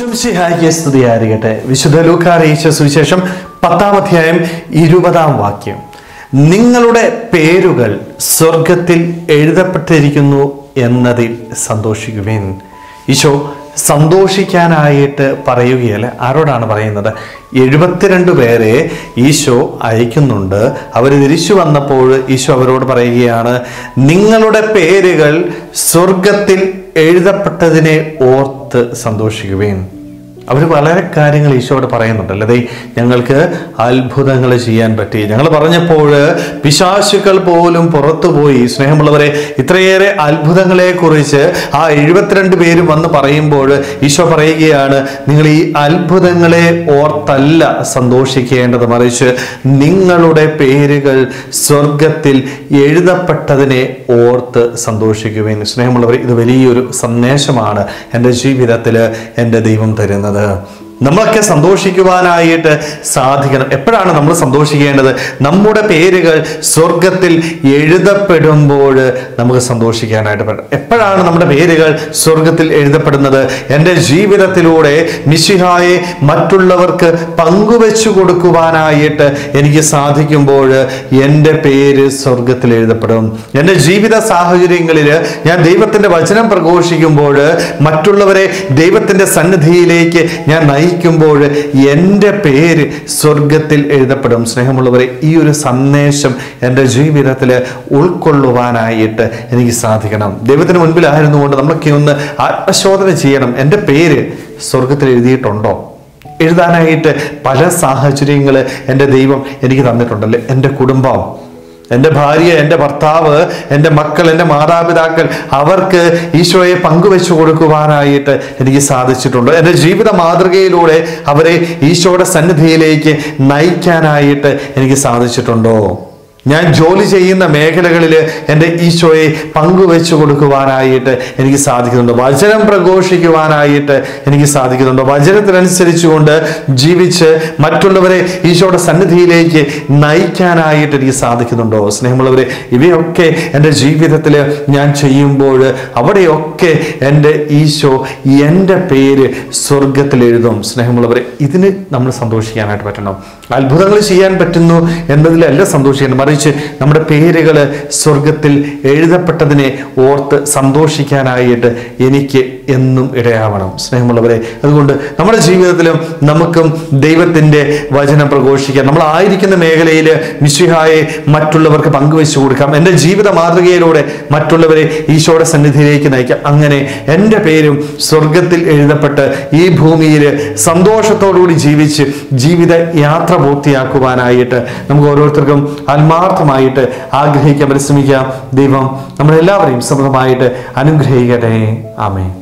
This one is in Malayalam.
ഈശോമിശിഹായിക്ക് സ്തുതിയായിരിക്കട്ടെ വിശുദ്ധ ലൂക്ക അറിയിച്ച സുവിശേഷം പത്താം അധ്യായം ഇരുപതാം വാക്യം നിങ്ങളുടെ പേരുകൾ സ്വർഗത്തിൽ എഴുതപ്പെട്ടിരിക്കുന്നു എന്നതിൽ സന്തോഷിക്കുവിൻ ഈശോ സന്തോഷിക്കാനായിട്ട് പറയുകയല്ല ആരോടാണ് പറയുന്നത് എഴുപത്തിരണ്ട് പേരെ ഈശോ അയക്കുന്നുണ്ട് അവർ തിരിച്ചു വന്നപ്പോൾ ഈശോ അവരോട് പറയുകയാണ് നിങ്ങളുടെ പേരുകൾ സ്വർഗത്തിൽ എഴുതപ്പെട്ടതിനെ ഓർത്ത് സന്തോഷിക്കുവേൻ അവർ വളരെ കാര്യങ്ങൾ ഈശോയോട് പറയുന്നുണ്ട് അല്ലേ ഞങ്ങൾക്ക് അത്ഭുതങ്ങൾ ചെയ്യാൻ പറ്റി ഞങ്ങൾ പറഞ്ഞപ്പോൾ പിശാശുക്കൾ പോലും പുറത്തുപോയി സ്നേഹമുള്ളവരെ ഇത്രയേറെ അത്ഭുതങ്ങളെ കുറിച്ച് ആ എഴുപത്തിരണ്ട് പേരും വന്ന് പറയുമ്പോൾ ഈശോ പറയുകയാണ് നിങ്ങൾ ഈ അത്ഭുതങ്ങളെ ഓർത്തല്ല സന്തോഷിക്കേണ്ടത് മറിച്ച് നിങ്ങളുടെ പേരുകൾ സ്വർഗത്തിൽ എഴുതപ്പെട്ടതിനെ ഓർത്ത് സന്തോഷിക്കുവേൻ സ്നേഹമുള്ളവർ ഇത് വലിയൊരു സന്ദേശമാണ് എൻ്റെ ജീവിതത്തിൽ എൻ്റെ ദൈവം തരുന്നത് നമ്മളൊക്കെ സന്തോഷിക്കുവാനായിട്ട് സാധിക്കണം എപ്പോഴാണ് നമ്മൾ സന്തോഷിക്കേണ്ടത് നമ്മുടെ പേരുകൾ സ്വർഗത്തിൽ എഴുതപ്പെടുമ്പോൾ നമുക്ക് സന്തോഷിക്കാനായിട്ട് പറ്റും എപ്പോഴാണ് നമ്മുടെ പേരുകൾ സ്വർഗത്തിൽ എഴുതപ്പെടുന്നത് എൻ്റെ ജീവിതത്തിലൂടെ മിശിഹായെ മറ്റുള്ളവർക്ക് പങ്കുവെച്ചു കൊടുക്കുവാനായിട്ട് എനിക്ക് സാധിക്കുമ്പോൾ എൻ്റെ പേര് സ്വർഗത്തിൽ എഴുതപ്പെടും എൻ്റെ ജീവിത സാഹചര്യങ്ങളിൽ ഞാൻ ദൈവത്തിൻ്റെ വചനം പ്രഘോഷിക്കുമ്പോൾ മറ്റുള്ളവരെ ദൈവത്തിൻ്റെ സന്നിധിയിലേക്ക് ഞാൻ നയിക്കുമ്പോൾ എൻ്റെ പേര് സ്വർഗത്തിൽ എഴുതപ്പെടും സ്നേഹമുള്ളവരെ ഈ ഒരു സന്ദേശം എൻ്റെ ജീവിതത്തിൽ ഉൾക്കൊള്ളുവാനായിട്ട് എനിക്ക് സാധിക്കണം ദൈവത്തിന് മുൻപിലായിരുന്നു കൊണ്ട് നമ്മളൊക്കെ ഒന്ന് ആത്മശോധന ചെയ്യണം എൻ്റെ പേര് സ്വർഗത്തിൽ എഴുതിയിട്ടുണ്ടോ എഴുതാനായിട്ട് പല സാഹചര്യങ്ങൾ എൻ്റെ ദൈവം എനിക്ക് തന്നിട്ടുണ്ടല്ലേ എൻ്റെ കുടുംബം എൻ്റെ ഭാര്യ എൻ്റെ ഭർത്താവ് എൻ്റെ മക്കൾ എൻ്റെ മാതാപിതാക്കൾ അവർക്ക് ഈശോയെ പങ്കുവെച്ചു കൊടുക്കുവാനായിട്ട് എനിക്ക് സാധിച്ചിട്ടുണ്ട് എൻ്റെ ജീവിത മാതൃകയിലൂടെ അവരെ ഈശോയുടെ സന്നിധിയിലേക്ക് നയിക്കാനായിട്ട് എനിക്ക് സാധിച്ചിട്ടുണ്ടോ ഞാൻ ജോലി ചെയ്യുന്ന മേഖലകളിൽ എൻ്റെ ഈശോയെ പങ്കുവെച്ചു കൊടുക്കുവാനായിട്ട് എനിക്ക് സാധിക്കുന്നുണ്ട് വചനം പ്രഘോഷിക്കുവാനായിട്ട് എനിക്ക് സാധിക്കുന്നുണ്ട് വചനത്തിനനുസരിച്ചുകൊണ്ട് ജീവിച്ച് മറ്റുള്ളവരെ ഈശോയുടെ സന്നിധിയിലേക്ക് നയിക്കാനായിട്ട് എനിക്ക് സാധിക്കുന്നുണ്ടോ സ്നേഹമുള്ളവരെ ഇവയൊക്കെ എൻ്റെ ജീവിതത്തിൽ ഞാൻ ചെയ്യുമ്പോൾ അവിടെയൊക്കെ എൻ്റെ ഈശോ എൻ്റെ പേര് സ്വർഗത്തിൽ എഴുതും സ്നേഹമുള്ളവരെ ഇതിന് നമ്മൾ സന്തോഷിക്കാനായിട്ട് പറ്റണം അത്ഭുതങ്ങൾ ചെയ്യാൻ പറ്റുന്നു എന്നതിലല്ല സന്തോഷിക്കണം മറിച്ച് നമ്മുടെ പേരുകൾ സ്വർഗത്തിൽ എഴുതപ്പെട്ടതിനെ ഓർത്ത് സന്തോഷിക്കാനായിട്ട് എനിക്ക് എന്നും ഇടയാവണം സ്നേഹമുള്ളവരെ അതുകൊണ്ട് നമ്മുടെ ജീവിതത്തിലും നമുക്കും ദൈവത്തിൻ്റെ വചനം പ്രഘോഷിക്കാം നമ്മൾ ആയിരിക്കുന്ന മേഖലയിൽ മിശിഹായെ മറ്റുള്ളവർക്ക് പങ്കുവെച്ചു കൊടുക്കാം എൻ്റെ ജീവിത മാതൃകയിലൂടെ മറ്റുള്ളവരെ ഈശോയുടെ സന്നിധിയിലേക്ക് നയിക്കാം അങ്ങനെ എൻ്റെ പേരും സ്വർഗത്തിൽ എഴുതപ്പെട്ട് ഈ ഭൂമിയിൽ സന്തോഷത്തോടുകൂടി ജീവിച്ച് ജീവിത യാത്ര പൂർത്തിയാക്കുവാനായിട്ട് നമുക്ക് ഓരോരുത്തർക്കും ആത്മാർത്ഥമായിട്ട് ആഗ്രഹിക്കാൻ പരിശ്രമിക്കാം ദൈവം നമ്മളെല്ലാവരെയും സമൃദ്ധമായിട്ട് അനുഗ്രഹിക്കട്ടെ ആമേ